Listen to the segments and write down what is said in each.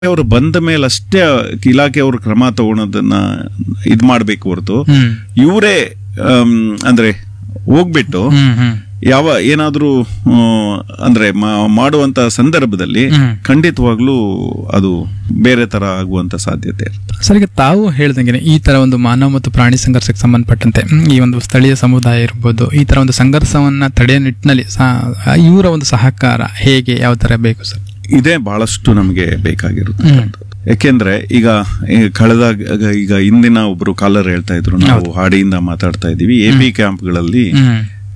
ಅವರು ಬಂದ ಮೇಲೆ ಅಷ್ಟೇ ಇಲಾಖೆಯವರು ಕ್ರಮ ತಗೊಳೋದನ್ನ ಇದ್ ಮಾಡ್ಬೇಕು ಹೊರತು ಹ್ಮ್ ಇವರೇ ಅಂದ್ರೆ ಹೋಗ್ಬಿಟ್ಟು ಹ್ಮ್ ಹ್ಮ್ ಯಾವ ಏನಾದ್ರೂ ಆ, ಅಂದ್ರೆ ಮಾ- ಮಾಡುವಂತ ಸಂದರ್ಭದಲ್ಲಿ ಹ್ಮ್. ಖಂಡಿತವಾಗ್ಲೂ ಅದು ಬೇರೆ ತರ ಆಗುವಂತ ಸಾಧ್ಯತೆ ಇರುತ್ತೆ ಸರ್ ಈಗ ತಾವು ಹೇಳ್ದಂಗೆ ಈ ತರ ಒಂದು ಮಾನವ ಮತ್ತು ಪ್ರಾಣಿ ಸಂಘರ್ಷಕ್ಕೆ ಸಂಬಂಧಪಟ್ಟಂತೆ ಹ್ಮ್, ಈ ಒಂದು ಸ್ಥಳೀಯ ಸಮುದಾಯ ಇರ್ಬೋದು ಈ ತರ ಒಂದು ಸಂಘರ್ಷವನ್ನ ತಡೆಯೋ ನಿಟ್ಟಿನಲ್ಲಿ ಸಾ- ಇವರ ಒಂದು ಸಹಕಾರ ಹೇಗೆ ಯಾವ ತರ ಬೇಕು ಸರ್ ಇದೇ ಬಹಳಷ್ಟು ನಮಗೆ ಬೇಕಾಗಿರುತ್ತೆ ಹ್ಮ್. ಯಾಕೆಂದ್ರೆ ಈಗ ಈ ಕಳೆದ ಈಗ ಇಂದಿನ ಒಬ್ರು ಕಾಲರ್ ಹೇಳ್ತಾ ಇದ್ರು ನಾವು ಹಾಡಿಯಿಂದ ಮಾತಾಡ್ತಾ ಇದೀವಿ ಎ ಪಿ ಕ್ಯಾಂಪ್ಗಳಲ್ಲಿ ಹ್ಮ್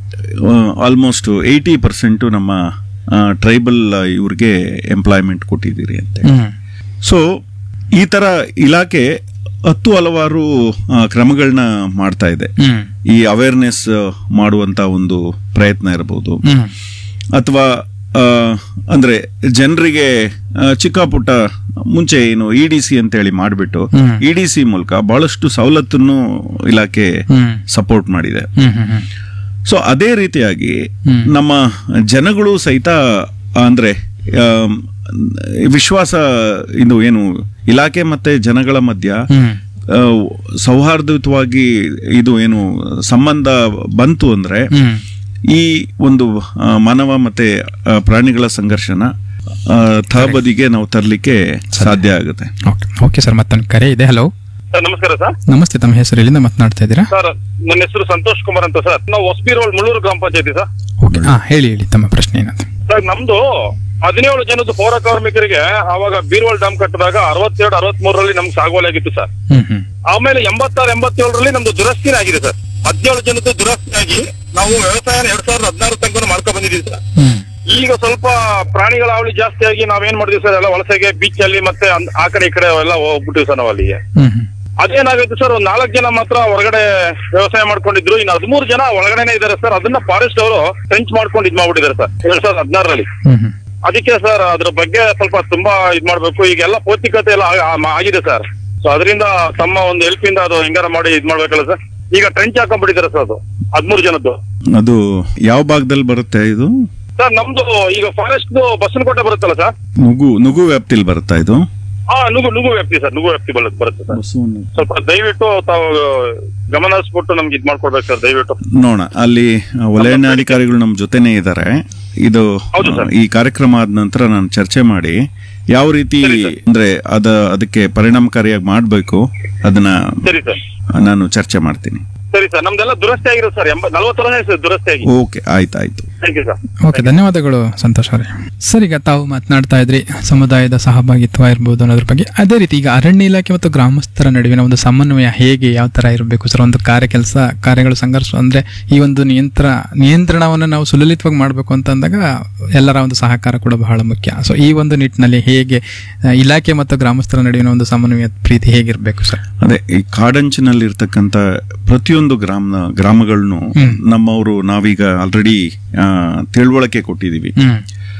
ಆಲ್ಮೋಸ್ಟ್ ಏಯ್ಟಿ ಪರ್ಸೆಂಟ್ ನಮ್ಮ ಟ್ರೈಬಲ್ ಇವ್ರಿಗೆ ಎಂಪ್ಲಾಯ್ಮೆಂಟ್ ಕೊಟ್ಟಿದ್ದೀರಿ ಅಂತ ಹ್ಮ್ ಸೊ ಈ ತರ ಇಲಾಖೆ ಹತ್ತು ಹಲವಾರು ಆ, ಕ್ರಮಗಳನ್ನ ಮಾಡ್ತಾ ಇದೆ ಹ್ಮ್ ಈ ಅವೇರ್ನೆಸ್ ಮಾಡುವಂತ ಒಂದು ಪ್ರಯತ್ನ ಇರಬಹುದು ಹ್ಮ್ ಅಥವಾ ಆ, ಅಂದ್ರೆ ಜನರಿಗೆ ಚಿಕ್ಕ ಪುಟ್ಟ ಮುಂಚೆ ಏನು ಇ ಡಿ ಸಿ ಅಂತ ಹೇಳಿ ಮಾಡಿಬಿಟ್ಟು ಹ್ಮ್. ಇ ಡಿ ಸಿ ಮೂಲಕ ಬಹಳಷ್ಟು ಸವಲತ್ತನ್ನು ಇಲಾಖೆ ಹ್ಮ್ ಸಪೋರ್ಟ್ ಮಾಡಿದೆ ಹ್ಮ್ ಹ್ಮ್ ಹ್ಮ್ ಸೊ ಅದೇ ರೀತಿಯಾಗಿ ಹ್ಮ್. ನಮ್ಮ ಜನಗಳು ಸಹಿತ ಅಂದ್ರೆ ಆಮ್, ವಿಶ್ವಾಸ ಇದು ಏನು ಇಲಾಖೆ ಮತ್ತೆ ಜನಗಳ ಮಧ್ಯ ಹ್ಮ್ ಆ, ಸೌಹಾರ್ದಯುತವಾಗಿ ಇದು ಏನು ಸಂಬಂಧ ಬಂತು ಅಂದ್ರೆ ಹ್ಮ್ ಈ ಒಂದು ಆ, ಮಾನವ ಮತ್ತೆ ಆ, ಪ್ರಾಣಿಗಳ ಸಂಘರ್ಷನ ಆ, ತಹಬದಿಗೆ ನಾವು ತರಲಿಕ್ಕೆ ಸಾಧ್ಯ ಆಗುತ್ತೆ ಓಕೆ ಓಕೆ ಸರ್ ಮತ್ತೊಂದು ಕರೆ ಇದೆ ಹಲೋ ಸರ್ ನಮಸ್ಕಾರ ಸರ್ ನಮಸ್ತೆ ತಮ್ಮ ಹೆಸರು ಎಲ್ಲಿಂದ ಮಾತನಾಡ್ತಾ ಇದ್ದೀರಾ ಸರ್ ನನ್ನ ಹೆಸರು ಸಂತೋಷ್ ಕುಮಾರ್ ಅಂತ ಸರ್ ನಾವು ಹೊಸಬಿ ರೋಡ್ ಮುಳ್ಳೂರು ಗ್ರಾಮ ಪಂಚಾಯತಿ ಸರ್ ಓಕೆ ಹಾ ಹೇಳಿ ಹೇಳಿ ತಮ್ಮ ಪ್ರಶ್ನೆ ಏನಂತ ಸರ್ ನಮ್ದು ಹದಿನೇಳು ಜನದ ಪೌರ ಕಾರ್ಮಿಕರಿಗೆ ಅವಾಗ ಬೀರ್ವಾಲ್ ಡ್ಯಾಮ್ ಕಟ್ಟಿದಾಗ ಅರವತ್ತೆರಡು ಅರವತ್ ಮೂರರಲ್ಲಿ ನಮ್ಗೆ ಸಾಗುವಳಿ ಆಗಿತ್ತು ಸರ್ ಹ್ಮ್ ಹ್ಮ್ ಆಮೇಲೆ ಎಂಬತ್ತಾರು ಎಂಬತ್ತೇಳರಲ್ಲಿ ನಮ್ದು ದುರಸ್ತಿನೇ ಆಗಿದೆ ಸರ್ ಹದಿನೇಳು ಜನದ ದುರಸ್ತಿ ಆಗಿ ನಾವು ವ್ಯವಸಾಯನ ಎರಡ್ ಸಾವಿರದ ಹದಿನಾರು ತನಕ ಮಾಡ್ಕೊಂಡ್ ಬಂದಿದ್ದೀವಿ ಸರ್ ಹ್ಮ್ ಈಗ ಸ್ವಲ್ಪ ಪ್ರಾಣಿಗಳ ಅವಳಿ ಜಾಸ್ತಿ ಆಗಿ ನಾವೇನ್ ಮಾಡಿದ್ವಿ ಸರ್ ಎಲ್ಲ ವಲಸೆಗೆ ಬೀಚ್ ಅಲ್ಲಿ ಮತ್ತೆ ಅಂದ್- ಆ ಕಡೆ ಈ ಕಡೆ ಎಲ್ಲ ಹೋಗ್ಬಿಟ್ಟಿವಿ ಸರ್ ನಾವು ಅಲ್ಲಿಗೆ ಹ್ಮ್ ಹ್ಮ್ ಅದೇನಾಗುತ್ತೆ ಸರ್ ಒಂದ್ ನಾಲ್ಕು ಜನ ಮಾತ್ರ ಹೊರಗಡೆ ವ್ಯವಸಾಯ ಮಾಡ್ಕೊಂಡಿದ್ರು ಇನ್ನು ಹದಿಮೂರು ಜನ ಒಳಗಡೆನೆ ಇದಾರೆ ಸರ್ ಅದನ್ನ ಫಾರೆಸ್ಟ್ ಅವರು ಟ್ರೆಂಚ್ ಮಾಡ್ಕೊಂಡು ಇದ್ ಮಾಡ್ಬಿಟ್ಟಿದ್ದಾರೆ ಸರ್ ಎರಡ್ ಸಾವಿರದ ಹದಿನಾರರಲ್ಲಿ ಹ್ಮ್ ಹ್ಮ್ ಅದಕ್ಕೆ ಸರ್ ಅದ್ರ ಬಗ್ಗೆ ಸ್ವಲ್ಪ ತುಂಬಾ ಇದ್ ಮಾಡ್ಬೇಕು ಈಗೆಲ್ಲ ಪೌಷ್ಟಿಕತೆ ಎಲ್ಲ ಆ- ಆ- ಆಗಿದೆ ಸರ್ ಸೊ ಅದರಿಂದ ತಮ್ಮ ಒಂದು ಹೆಲ್ಪ್ ಇಂದ ಅದು ಹೆಂಗಾರ ಮಾಡಿ ಇದ್ ಮಾಡ್ಬೇಕಲ್ಲ ಸರ್ ಈಗ ಟ್ರೆಂಚ್ ಹಾಕೊಂಡ್ಬಿಟ್ಟಿದ್ದಾರೆ ಸರ್ ಅದು ಹದಿಮೂರು ಜನದ್ದು ಅದು ಯಾವ ಭಾಗದಲ್ಲಿ ಬರುತ್ತೆ ಇದು ಸರ್ ನಮ್ದು ಈಗ ಫಾರೆಸ್ಟ್ ಬಸವನಕೋಟೆ ಬರುತ್ತಲ್ಲ ಸರ್ ನುಗು ನುಗು ವ್ಯಾಪ್ತಿಲಿ ಬರುತ್ತಾ ಇದು ಹಾ ನುಗು ನುಗು ವ್ಯಾಪ್ತಿ ಸರ್ ನುಗು ವ್ಯಾಪ್ತಿ ಬರುತ್ತೆ ಬರುತ್ತೆ ಸರ್ ಸ್ವಲ್ಪ ದಯವಿಟ್ಟು ತಾವು ಗಮನ ಹರಿಸ್ಬಿಟ್ಟು ನಮ್ಗೆ ಇದ್ ಮಾಡ್ಕೊಡ್ಬೇಕು ಸರ್ ದಯವಿಟ್ಟು ನೋಡೋಣ ಅಲ್ಲಿ ವಲಯಾಧಿಕಾರಿಗಳು ನಮ್ಮ ಜೊತೆನೇ ಇದ್ದಾರೆ ಇದು ಹೌದು ಸರ್. ಈ ಕಾರ್ಯಕ್ರಮ ಆದ ನಂತರ ನಾನು ಚರ್ಚೆ ಮಾಡಿ ಯಾವ ರೀತಿ ಸರಿ ಸರ್. ಅಂದ್ರೆ ಅದ ಅದಕ್ಕೆ ಪರಿಣಾಮಕಾರಿಯಾಗಿ ಮಾಡಬೇಕು ಅದನ್ನ ಸರಿ ಸರ್ ನಾನು ಚರ್ಚೆ ಮಾಡ್ತೀನಿ ಸರಿ ಸರ್ ನಮ್ದೆಲ್ಲ ದುರಸ್ತಿ ಆಗಿರೋದು ಸರ್ ಎಂಬ ನಲ್ವತ್ತು ವರ್ಷ ಆಯ್ತು ಸರ್ ದುರಸ್ತಿ ಆಗಿ ಓಕೆ ಆಯ್ತಾಯ್ತು ಥ್ಯಾಂಕ್ ಯು ಸರ್ ಓಕೆ ಧನ್ಯವಾದಗಳು ಸಂತೋಷ್ ಅವರೇ ಸರ್ ಈಗ ತಾವು ಮಾತನಾಡ್ತಾ ಇದ್ರಿ ಸಮುದಾಯದ ಸಹಭಾಗಿತ್ವ ಇರ್ಬೋದು ಅನ್ನೋದ್ರ ಬಗ್ಗೆ ಅದೇ ರೀತಿ ಈಗ ಅರಣ್ಯ ಇಲಾಖೆ ಮತ್ತು ಗ್ರಾಮಸ್ಥರ ನಡುವಿನ ಒಂದು ಸಮನ್ವಯ ಹೇಗೆ ಯಾವ ತರ ಇರಬೇಕು ಸರ್ ಒಂದು ಕಾರ್ಯ ಕೆಲಸ ಕಾರ್ಯಗಳು ಸಂಘರ್ಷ ಅಂದ್ರೆ ಈ ಒಂದು ನಿಯಂತ್ರ ನಿಯಂತ್ರಣವನ್ನು ನಾವು ಸುಲಲಿತವಾಗಿ ಮಾಡಬೇಕು ಅಂತ ಅಂದಾಗ ಎಲ್ಲರ ಒಂದು ಸಹಕಾರ ಕೂಡ ಬಹಳ ಮುಖ್ಯ ಸೊ ಈ ಒಂದು ನಿಟ್ಟಿನಲ್ಲಿ ಹೇಗೆ ಆ, ಇಲಾಖೆ ಮತ್ತು ಗ್ರಾಮಸ್ಥರ ನಡುವಿನ ಒಂದು ಸಮನ್ವಯ ಪ್ರೀತಿ ಹೇಗಿರಬೇಕು ಸರ್ ಅದೇ ಈ ಕಾಡಂಚಿನಲ್ಲಿ ಇರ್ತಕ್ಕಂತ ಪ್ರತಿಯೊಂದು ಗ್ರಾಮ ಗ್ರಾಮಗಳನ್ನು ನಮ್ಮವರು ನಾವೀಗ ಆಲ್ರೆಡಿ ತಿಳುವಳಿಕೆ ಕೊಟ್ಟಿದೀವಿ ಹ್ಮ್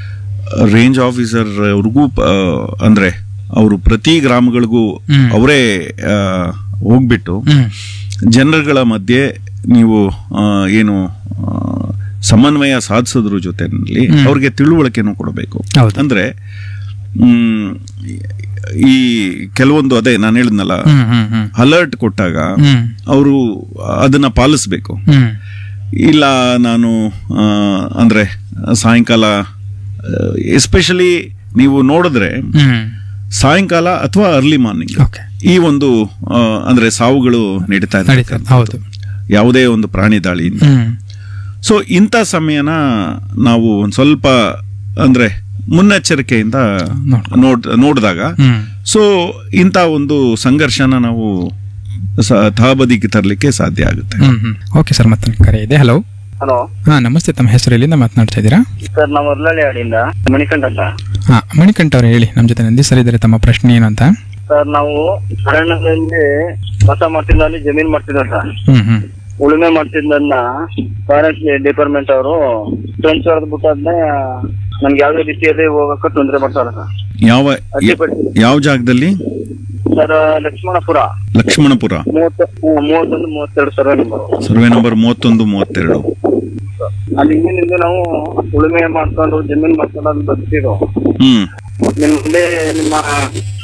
ರೇಂಜ್ ಆಫೀಸರ್ ಅವ್ರಿಗೂ ಆ, ಅಂದ್ರೆ ಅವರು ಪ್ರತಿ ಗ್ರಾಮಗಳಿಗೂ ಹ್ಮ್. ಅವರೇ ಆ, ಹೋಗ್ಬಿಟ್ಟು ಹ್ಮ್ ಜನರುಗಳ ಮಧ್ಯೆ ನೀವು ಆ, ಏನು ಆ, ಸಮನ್ವಯ ಸಾಧಿಸೋದ್ರ ಜೊತೆನಲ್ಲಿ ಅವ್ರಿಗೆ ತಿಳುವಳಿಕೆನೂ ಕೊಡಬೇಕು ಹೌದು. ಅಂದ್ರೆ ಹ್ಮ್, ಈ ಕೆಲವೊಂದು ಅದೇ ನಾನು ಹೇಳಿದ್ನಲ್ಲ ಹ್ಮ್ ಹ್ಮ್ ಹ್ಮ್ ಅಲರ್ಟ್ ಕೊಟ್ಟಾಗ ಹ್ಮ್ ಅವರು ಅದನ್ನ ಪಾಲಿಸ್ಬೇಕು ಹ್ಮ್ ಇಲ್ಲ ನಾನು ಆ, ಅಂದ್ರೆ ಸಾಯಂಕಾಲ ಎಸ್ಪೆಷಲಿ ನೀವು ನೋಡಿದ್ರೆ ಹ್ಮ್ ಸಾಯಂಕಾಲ ಅಥವಾ ಅರ್ಲಿ ಮಾರ್ನಿಂಗ್ ಓಕೆ ಈ ಒಂದು ಆ, ಅಂದ್ರೆ ಸಾವುಗಳು ನಡೀತಾ ನಡೀತದೆ ಇರ್ತಕ್ಕಂಥದ್ದು. ಹೌದು ಯಾವುದೇ ಒಂದು ಪ್ರಾಣಿ ದಾಳಿಯಿಂದ ಹ್ಮ್ ಸೊ ಇಂಥ ಸಮಯನ ನಾವು ಒಂದ್ ಸ್ವಲ್ಪ ಅಂದ್ರೆ ಮುನ್ನೆಚ್ಚರಿಕೆಯಿಂದ ನೋಡ್ಕೊ- ನೋಡ್ ನೋಡಿದಾಗ ಹ್ಮ್ ಸೊ ಇಂಥ ಒಂದು ಸಂಘರ್ಷನ ನಾವು ಸ- ತಹಬದಿಗೆ ತರಲಿಕ್ಕೆ ಸಾಧ್ಯ ಆಗುತ್ತೆ ಹ್ಮ್ ಹ್ಮ್ ಓಕೆ ಸರ್ ಮತ್ತೊಂದು ಕರೆ ಇದೆ ಹಲೋ ಹಲೋ ಹಾ ನಮಸ್ತೆ ತಮ್ಮ ಹೆಸರು ಎಲ್ಲಿಂದ ಮಾತನಾಡ್ತಾ ಇದ್ದೀರಾ ಸರ್ ನಾವು ಉರ್ಲಳ್ಳಿ ಹಾಡಿಂದ ಮಣಿಕಂಠ ಅಂತ ಹಾ ಮಣಿಕಂಠ ಅವರು ಹೇಳಿ ನಮ್ಮ ಜೊತೆ ನಂದಿ ಸರ್ ಇದ್ದಾರೆ ತಮ್ಮ ಪ್ರಶ್ನೆ ಏನು ಅಂತ ಸರ್ ನಾವು ಅರಣ್ಯದಲ್ಲಿ ವಾಸ ಮಾಡ್ತಿದ್ದಲ್ಲಿ ಜಮೀನ್ ಮಾಡ್ತಿದ್ದ ಸರ್ ಹ್ಮ್ ಹ್ಮ್ ಉಳುಮೆ ಮಾಡ್ತಿದ್ದನ್ನ ಫಾರೆಸ್ಟ್ ಡಿಪಾರ್ಟ್ಮೆಂಟ್ ಅವರು ಟ್ರೆಂಚ್ ಹೊಡೆದ್ ಬಿಟ್ಟಾದ್ನೆ ನಮ್ಗೆ ಯಾವ್ದೇ ರೀತಿಯಲ್ಲಿ ಹೋಗಕ್ಕೆ ತೊಂದರೆ ಮಾಡ್ತಾರೆ ಸರ್ ಯಾವ ಅಡ್ಡಿಪಡಿಸಿ ಯಾವ ಜಾಗದಲ್ಲಿ ಸರ್ ಲಕ್ಷ್ಮಣಪುರ ಲಕ್ಷ್ಮಣಪುರ ಮೂವತ್ತು ಹ್ಮ್, ಮೂವತ್ತೊಂದು ಮೂವತ್ತೆರಡು ಸರ್ವೆ ನಂಬರ್ ಸರ್ವೆ ನಂಬರ್ ಮೂವತ್ತೊಂದು ಮೂವತ್ತೆರಡು ಅಲ್ಲಿ ಹಿಂದಿನಿಂದ ನಾವು ಉಳುಮೆ ಮಾಡ್ಕೊಂಡು ಜಮೀನ್ ಮಾಡ್ಕೊಂಡು ಅಲ್ಲಿ ಬರ್ತಿರೋ ಹ್ಮ್ ನಿಮ್ ಮುಂದೆ ನಿಮ್ಮ